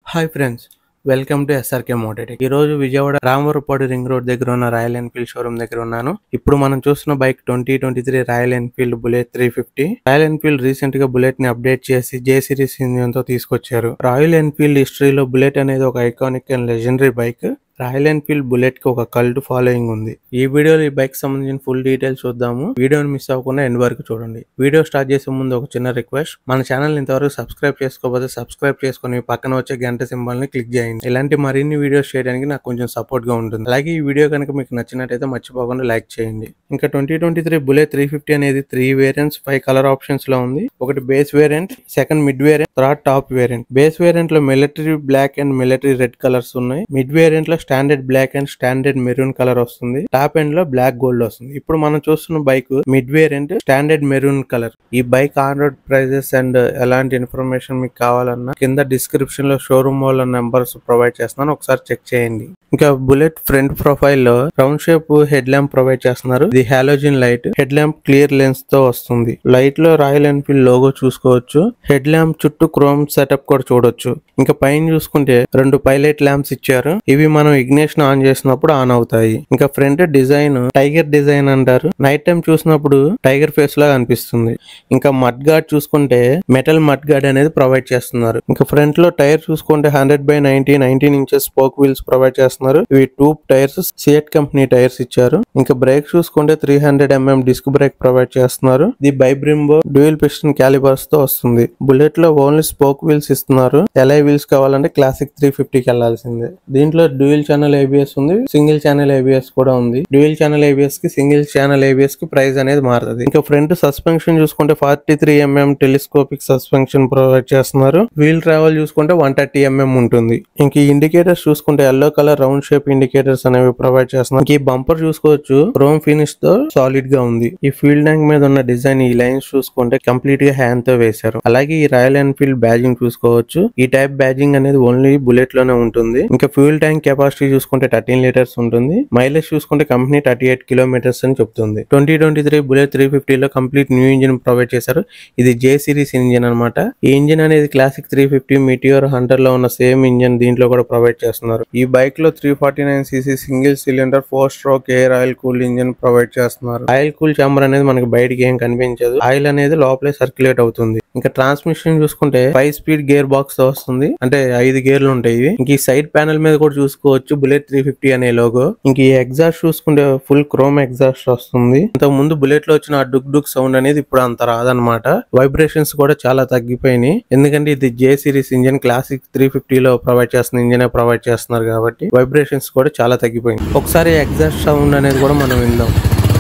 hi friends welcome to SRK Mototech ఈ రోజు Vijayawada Ramavarapadu ring road దగ్గర ఉన్న రాయల్ ఎన్ఫీల్డ్ షోరూమ్ దగ్గర ఉన్నాను ఇప్పుడు మనం చూస్తున్న bike twenty twenty three Royal Enfield Bullet three fifty Royal Enfield recent గా బుల్లెట్ ని అప్డేట్ చేసి జే సిరీస్ ఇంజిన్ తో తీసుకొచ్చారు రాయల్ ఎన్ఫీల్డ్ హిస్టరీలో బుల్లెట్ అనేది ఒక iconic and legendary bike Royal Enfield Bullet కి ఒక కల్ట్ ఫాలోయింగ్ ఉంది ఈ వీడియోలో ఈ బైక్ సంబంధించిన ఫుల్ డీటెయిల్స్ చూద్దాము వీడియోని మిస్ అవ్వకుండా ఎండ్ వరకు చూడండి వీడియో స్టార్ట్ చేసే ముందు ఒక చిన్న రిక్వెస్ట్ మన ఛానల్ ఇంతవరకు సబ్స్క్రైబ్ చేసుకోకపోతే సబ్స్క్రైబ్ చేసుకొని పక్కన వచ్చే గంట సింబల్ ని క్లిక్ చేయండి ఇలాంటి మరిన్ని వీడియోస్ చేయడానికి నాకు కొంచెం సపోర్ట్ గా ఉంటుంది అలాగే ఈ వీడియో కనుక మీకు నచ్చినట్టయితే మర్చిపోకుండా లైక్ చేయండి ఇంకా twenty twenty three Bullet three fifty అనేది three variants five colour options లో ఉంది ఒకటి base variant second mid variant third top variant base variant లో military black and military red colours ఉన్నాయి మిడ్ వేరియంట్ లో standard black and standard maroon colour వస్తుంది top end లో black gold వస్తుంది ఇప్పుడు మనం చూస్తున్న bike mid variant standard maroon colour ఈ bike on road prices and ఎలాంటి ఇన్ఫర్మేషన్ మీకు కావాలన్నా కింద డిస్క్రిప్షన్ లో షోరూమ్ వాళ్ళ నెంబర్స్ ప్రొవైడ్ చేస్తున్నాను ఒకసారి చెక్ చేయండి ఇంకా బుల్లెట్ ఫ్రంట్ ప్రొఫైల్ లో round shape head lamp provide చేస్తున్నారు ఇది halogen light head lamp clear lens తో వస్తుంది లైట్ లో రాయల్ ఎన్ఫీల్డ్ లోగో చూసుకోవచ్చు హెడ్ ల్యాంప్ చుట్టూ క్రోమ్ సెటప్ కూడా చూడొచ్చు ఇంకా పైన చూసుకుంటే రెండు పైలట్ ల్యాంప్స్ ఇచ్చారు ఇవి మనం ఇగ్నేషన్ ఆన్ చేసినప్పుడు ఆన్ అవుతాయి ఇంకా ఫ్రంట్ డిజైన్ టైగర్ డిజైన్ అంటారు నైట్ టైం చూసినప్పుడు టైగర్ ఫేస్ లాగా అనిపిస్తుంది ఇంకా మడ్ గార్డ్ చూసుకుంటే మెటల్ మడ్ గార్డ్ అనేది ప్రొవైడ్ చేస్తున్నారు ఇంకా ఫ్రంట్ లో టైర్ చూసుకుంటే hundred by ninety nineteen inches spoke wheels provide చేస్తున్నారు ఇవి tube tyres CEAT company tyres ఇచ్చారు ఇంకా బ్రేక్ చూసుకుంటే three hundred mm disc brake provide చేస్తున్నారు ఇది బైబ్రింబో డ్యూయల్ పిస్టన్ క్యాలిబర్స్ తో వస్తుంది బుల్లెట్ లో ఓన్లీ స్పోక్ వీల్స్ ఇస్తున్నారు ఎల్ఐ వీల్స్ కావాలంటే క్లాసిక్ త్రీ ఫిఫ్టీకి వెళ్లాల్సిందే దీంట్లో డ్యూయల్ ఛానల్ ఏబిఎస్ ఉంది సింగిల్ ఛానల్ ఏబిఎస్ కూడా ఉంది డ్యూయల్ ఛానల్ ఏబిఎస్ కి సింగిల్ ఛానల్ ఏబిఎస్ కి ప్రైస్ అనేది మారుతుంది ఇంకా ఫ్రంట్ సస్పెన్షన్ చూసుకుంటే forty three mm telescopic suspension provide చేస్తున్నారు వీల్ ట్రావెల్ చూసుకుంటే వన్ థర్టీ ఎంఎం ఉంటుంది ఇంక ఈ ఇండికేటర్స్ చూసుకుంటే yellow colour round shape indicators అనేవి ప్రొవైడ్ చేస్తున్నారు ఇంక ఈ బంపర్ చూసుకోవచ్చు క్రోమ్ ఫినిష్ తో సాలిడ్ గా ఉంది ఈ ఫీల్డ్ ట్యాంక్ మీద ఉన్న డిజైన్ ఈ లైన్స్ చూసుకుంటే కంప్లీట్ గా హ్యాండ్ తో వేశారు అలాగే ఈ రాయల్ ఎన్ఫీల్డ్ బ్యాజింగ్ చూసుకోవచ్చు ఈ టైప్ బ్యాజింగ్ అనేది ఓన్లీ బుల్లెట్ లోనే ఉంటుంది ఇంకా ఫ్యూల్ ట్యాంక్ కెపాసిటీ చూసుకుంటే థర్టీన్ లీటర్స్ ఉంటుంది మైలేజ్ చూసుకుంటే కంపెనీ థర్టీ ఎయిట్ కిలోమీటర్స్ అని చెప్తుంది twenty twenty three Bullet three ఫిఫ్టీలో కంప్లీట్ న్యూ ఇంజిన్ ప్రొవైడ్ చేశారు ఇది జే సిరీస్ ఇంజిన్ అనమాట ఈ ఇంజిన్ అనేది Classic three fifty Meteor Hunter లో ఉన్న సేమ్ ఇంజిన్ దీంట్లో కూడా ప్రొవైడ్ చేస్తున్నారు ఈ బైక్ లో three forty nine CC single cylinder four stroke air oil cool engine provide చేస్తున్నారు ఆయిల్ కూల్ చాంబర్ అనేది మనకి బయటికి ఏం కనిపించదు ఆయిల్ అనేది లోపలే సర్క్యులేట్ అవుతుంది ఇంకా ట్రాన్స్మిషన్ చూసుకుంటే ఫైవ్ స్పీడ్ గేర్ బాక్స్ తో వస్తుంది అంటే ఐదు గేర్లు ఉంటాయి ఇవి ఇంక ఈ సైడ్ ప్యానల్ మీద కూడా చూసుకోవచ్చు బుల్లెట్ త్రీ ఫిఫ్టీ అనే లోగో ఇంక ఈ ఎగ్జాస్ట్ చూసుకుంటే ఫుల్ క్రోమ్ ఎగ్జాస్ట్ వస్తుంది ఇంతకు ముందు బుల్లెట్ లో వచ్చిన ఆ డుక్ డుక్ సౌండ్ అనేది ఇప్పుడు అంత రాదనమాట వైబ్రేషన్స్ కూడా చాలా తగ్గిపోయినాయి ఎందుకంటే ఇది J series engine Classic three లో ప్రొవైడ్ చేస్తున్న ఇంజిన్ ప్రొవైడ్ చేస్తున్నారు కాబట్టి వైబ్రేషన్స్ కూడా చాలా తగ్గిపోయింది ఒకసారి ఎగ్జాస్ట్ సౌండ్ అనేది కూడా మనం విందాం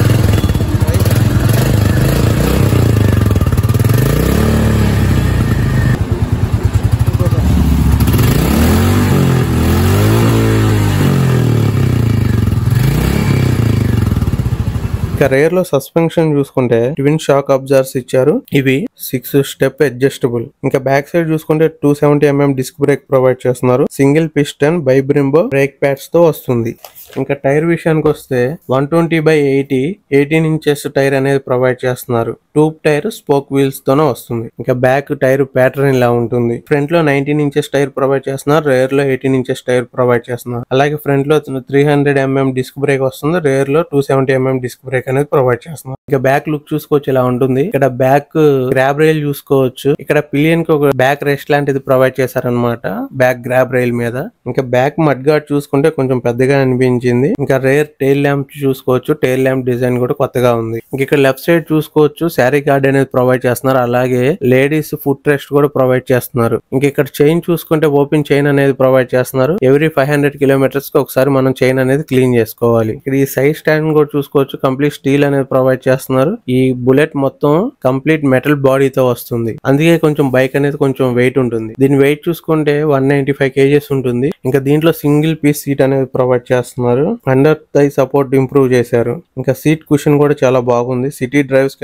ఇక రేర్ లో సస్పెన్షన్ చూసుకుంటే ట్విన్ షాక్ అబ్జర్వర్స్ ఇచ్చారు ఇవి సిక్స్ స్టెప్ అడ్జస్టబుల్ ఇంకా బ్యాక్ సైడ్ చూసుకుంటే two seventy mm disc brake provide చేస్తున్నారు single piston by Brembo brake pads తో వస్తుంది ఇంకా టైర్ విషయానికి వస్తే one twenty by eighty eighteen inches tyre అనేది ప్రొవైడ్ చేస్తున్నారు టూబ్ టైర్ స్పోక్ వీల్స్ తోనే వస్తుంది ఇంకా బ్యాక్ టైర్ ప్యాటర్న్ ఇలా ఉంటుంది ఫ్రంట్ లో నైన్టీన్ ఇంచెస్ టైర్ ప్రొవైడ్ చేస్తున్నారు రేర్ లో ఎయిటీన్ ఇంచెస్ టైర్ ప్రొవైడ్ చేస్తున్నారు అలాగే ఫ్రంట్ లో three hundred mm disc brake వస్తుంది రేర్ లో two seventy mm disc brake అనేది ప్రొవైడ్ చేస్తున్నారు ఇంకా బ్యాక్ లుక్ చూసుకోవచ్చు ఇలా ఉంటుంది ఇక్కడ బ్యాక్ గ్రాబ్ రైల్ చూసుకోవచ్చు ఇక్కడ పిలియన్ కి ఒక బ్యాక్ రెస్ట్ లాంటిది ప్రొవైడ్ చేశారనమాట బ్యాక్ గ్రాబ్ రైల్ మీద ఇంకా బ్యాక్ మడ్ గార్డ్ చూసుకుంటే కొంచెం పెద్దగా అనిపించింది ఇంకా రేర్ టైల్ ల్యాంప్ చూసుకోవచ్చు టైల్ ల్యాంప్ డిజైన్ కూడా కొత్తగా ఉంది ఇంక ఇక్కడ లెఫ్ట్ సైడ్ చూసుకోవచ్చు శారీ గార్డ్ అనేది ప్రొవైడ్ చేస్తున్నారు అలాగే లేడీస్ ఫుట్ రెస్ట్ కూడా ప్రొవైడ్ చేస్తున్నారు ఇంక ఇక్కడ చైన్ చూసుకుంటే ఓపెన్ చైన్ అనేది ప్రొవైడ్ చేస్తున్నారు ఎవ్రీ ఫైవ్ హండ్రెడ్ కిలోమీటర్స్ కి ఒకసారి మనం చైన్ అనేది క్లీన్ చేసుకోవాలి ఇక్కడ ఈ సైడ్ స్టాండ్ కూడా చూసుకోవచ్చు కంప్లీట్ స్టీల్ అనేది ప్రొవైడ్ చేస్తున్నారు ఈ బుల్లెట్ మొత్తం కంప్లీట్ మెటల్ బాడీతో వస్తుంది అందుకే కొంచెం బైక్ అనేది కొంచెం వెయిట్ ఉంటుంది దీని వెయిట్ చూసుకుంటే వన్ నైన్టీ ఫైవ్ కేజెస్ ఉంటుంది ఇంకా దీంట్లో సింగిల్ పీస్ సీట్ అనేది ప్రొవైడ్ చేస్తున్నారు అండర్ థై సపోర్ట్ ఇంప్రూవ్ చేశారు ఇంకా సీట్ కుషన్ కూడా చాలా బాగుంది సిటీ డ్రైవ్స్ కానీ లాంగ్ డ్రైవ్స్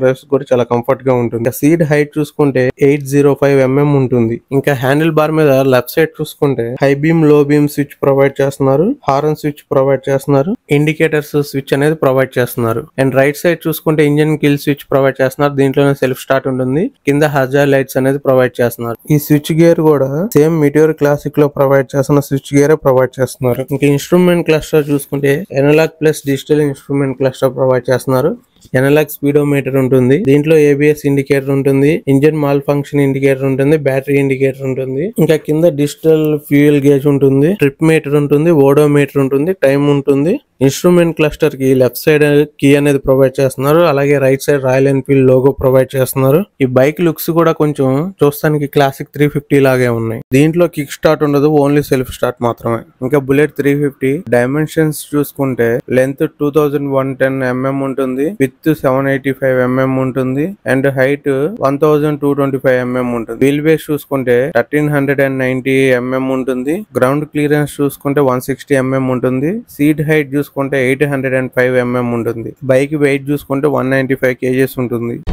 ప్యాసింజర్స్ కూడా చాలా కంఫర్ట్ గా ఉంటుంది సీట్ హైట్ చూసుకుంటే ఎయిట్ జీరో ఫైవ్ ఎంఎం ఉంటుంది ఇంకా హ్యాండిల్ బార్ మీద లెఫ్ట్ సైడ్ చూసుకుంటే high beam low beam switch provide చేస్తున్నారు హారన్ స్విచ్ ప్రొవైడ్ చేస్తున్నారు ఇండికేటర్స్ స్విచ్ అనేది ప్రొవైడ్ చేస్తున్నారు అండ్ రైట్ సైడ్ చూసుకుంటే ఇంజిన్ కిల్ స్విచ్ ప్రొవైడ్ చేస్తున్నారు దీంట్లోనే సెల్ఫ్ స్టార్ట్ ఉంటుంది కింద హజార్ లైట్స్ అనేది ప్రొవైడ్ చేస్తున్నారు ఈ స్విచ్ గేర్ కూడా సేమ్ మిటియోర్ క్లాసిక్ లో ప్రొవైడ్ చేస్తున్న స్విచ్ గేర్ ప్రొవైడ్ చేస్తున్నారు ఇంకా ఇన్స్ట్రుమెంట్ క్లస్టర్ చూసుకుంటే analogue plus digital instrument cluster provide చేస్తున్నారు ఎనలాగ్ స్పీడోమీటర్ ఉంటుంది దీంట్లో ఏబిఎస్ ఇండికేటర్ ఉంటుంది ఇంజిన్ మాల్ ఫంక్షన్ ఇండికేటర్ ఉంటుంది బ్యాటరీ ఇండికేటర్ ఉంటుంది ఇంకా కింద డిజిటల్ ఫ్యూయల్ గేజ్ ఉంటుంది ట్రిప్ మీటర్ ఉంటుంది ఓడోమీటర్ ఉంటుంది టైం ఉంటుంది ఇన్స్ట్రుమెంట్ క్లస్టర్ కి లెఫ్ట్ సైడ్ కీ అనేది ప్రొవైడ్ చేస్తున్నారు అలాగే right side Royal Enfield logo provide చేస్తున్నారు ఈ బైక్ లుక్స్ కూడా కొంచెం చూస్తానికి క్లాసిక్ త్రీ ఫిఫ్టీ లాగే ఉన్నాయి దీంట్లో కిక్ స్టార్ట్ ఉండదు ఓన్లీ సెల్ఫ్ స్టార్ట్ మాత్రమే ఇంకా బుల్లెట్ త్రీ ఫిఫ్టీ డైమెన్షన్స్ చూసుకుంటే length two thousand one ten mm ఉంటుంది width seven eighty five mm ఉంటుంది and height one thousand two twenty five mm ఉంటుంది వీల్ బేస్ చూసుకుంటే thirteen hundred and ninety mm ఉంటుంది ground clearance చూసుకుంటే one sixty mm ఉంటుంది seat height చూసుకుంటే eight hundred and five mm ఉంటుంది bike weight చూసుకుంటే one ninety five kgs ఉంటుంది